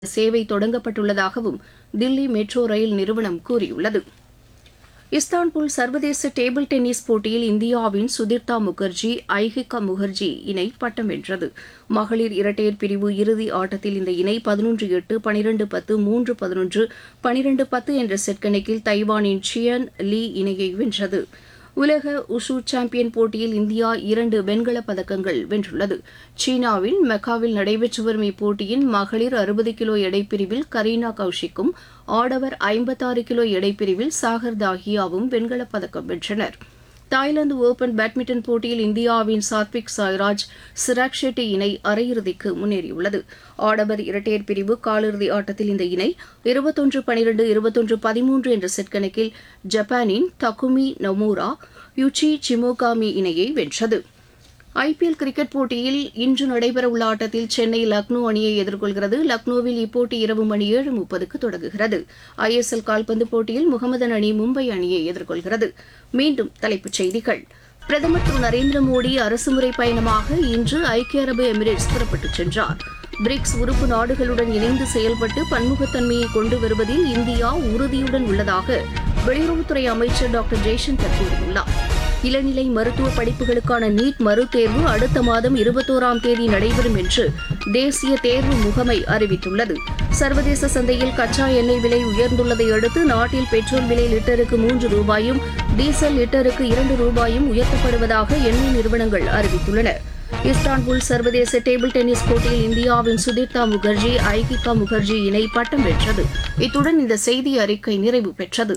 சேவை தொடங்கப்பட்டுள்ளதாகவும் Delhi metro rail நிறுவனம் கூறியுள்ளது இஸ்தான்புல் சர்வதேச டேபிள் டென்னிஸ் போட்டியில் இந்தியாவின் சுதிர்தா முகர்ஜி ஐஹிகா முகர்ஜி இணை பட்டம் வென்றது மகளிர் இரட்டையர் பிரிவு இறுதி ஆட்டத்தில் இந்த இணை பதினொன்று எட்டு பனிரெண்டு பத்து மூன்று பதினொன்று பனிரெண்டு பத்து என்ற செட் கணக்கில் தைவானின் சியன் லீ இணையை வென்றது உலக உஷு சாம்பியன் போட்டியில் இந்தியா இரண்டு வெண்கலப் பதக்கங்கள் வென்றுள்ளது சீனாவின் மெக்காவில் நடைபெற்று வரும் இப்போட்டியின் மகளிர் அறுபது கிலோ எடைப்பிரிவில் கரீனா கௌஷிக்கும் ஆடவர் ஐம்பத்தாறு கிலோ எடைப்பிரிவில் சாகர் தாஹியாவும் வெண்கலப் பதக்கம் வென்றனர் தாய்லாந்து ஓபன் பேட்மிண்டன் போட்டியில் இந்தியாவின் சாத்விக் சாய்ராஜ் சிராக் ஷெட்டி இணை அரையிறுதிக்கு முன்னேறியுள்ளது ஆடவர் இரட்டையர் பிரிவு காலிறுதி ஆட்டத்தில் இந்த இணை இருபத்தொன்று பனிரெண்டு இருபத்தொன்று பதிமூன்று என்ற செட் கணக்கில் ஜப்பானின் தகுமி நொமூரா யுச்சி சிமோகாமி இணையை வென்றது ஐபிஎல் கிரிக்கெட் போட்டியில் இன்று நடைபெறவுள்ள ஆட்டத்தில் சென்னை லக்னோ அணியை எதிர்கொள்கிறது லக்னோவில் இப்போட்டி இரவு மணி ஏழு முப்பதுக்கு தொடங்குகிறது ஐஎஸ்எல் கால்பந்து போட்டியில் முகமதன் அணி மும்பை அணியை எதிர்கொள்கிறது மீண்டும் தலைப்புச் செய்திகள் பிரதமர் திரு நரேந்திர மோடி அரசுமுறை பயணமாக இன்று ஐக்கிய அரபு எமிரேட்ஸ் புறப்பட்டுச் சென்றார் பிரிக்ஸ் உறுப்பு நாடுகளுடன் இணைந்து செயல்பட்டு பன்முகத்தன்மையை கொண்டு வருவதில் இந்தியா உறுதியுடன் உள்ளதாக வெளியுறவுத்துறை அமைச்சர் டாக்டர் ஜெய்சங்கர் கூறியுள்ளார் இளநிலை மருத்துவ படிப்புகளுக்கான நீட் மறுதேர்வு அடுத்த மாதம் இருபத்தோராம் தேதி நடைபெறும் என்று தேசிய தேர்வு முகமை அறிவித்துள்ளது சர்வதேச சந்தையில் கச்சா எண்ணெய் விலை உயர்ந்துள்ளதை அடுத்து நாட்டில் பெட்ரோல் விலை லிட்டருக்கு மூன்று ரூபாயும் டீசல் லிட்டருக்கு இரண்டு ரூபாயும் உயர்த்தப்படுவதாக எண்ணெய் நிறுவனங்கள் அறிவித்துள்ளன இஸ்தான்புல் சர்வதேச டேபிள் டென்னிஸ் போட்டியில் இந்தியாவின் சுதீர்தா முகர்ஜி ஐகிகா முகர்ஜி இணை பட்டம் வென்றது இத்துடன் இந்த செய்தி அறிக்கை நிறைவு பெற்றது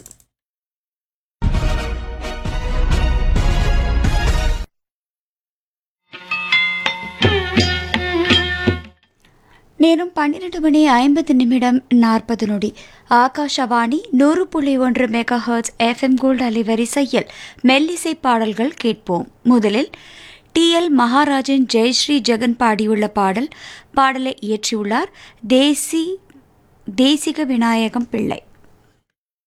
நேரம் பன்னிரண்டு மணி ஐம்பது நிமிடம் நாற்பது நொடி ஆகாஷவாணி நூறு புள்ளி ஒன்று மெகா ஹர்ட்ஸ் எஃப்எம் கோல்டு அலைவரிசையில் மெல்லிசை பாடல்கள் கேட்போம் முதலில் டி எல் மகாராஜன் ஜெயஸ்ரீ ஜெகன் பாடியுள்ள பாடல் பாடலை இயற்றியுள்ளார் தேசி தேசிக விநாயகம் பிள்ளை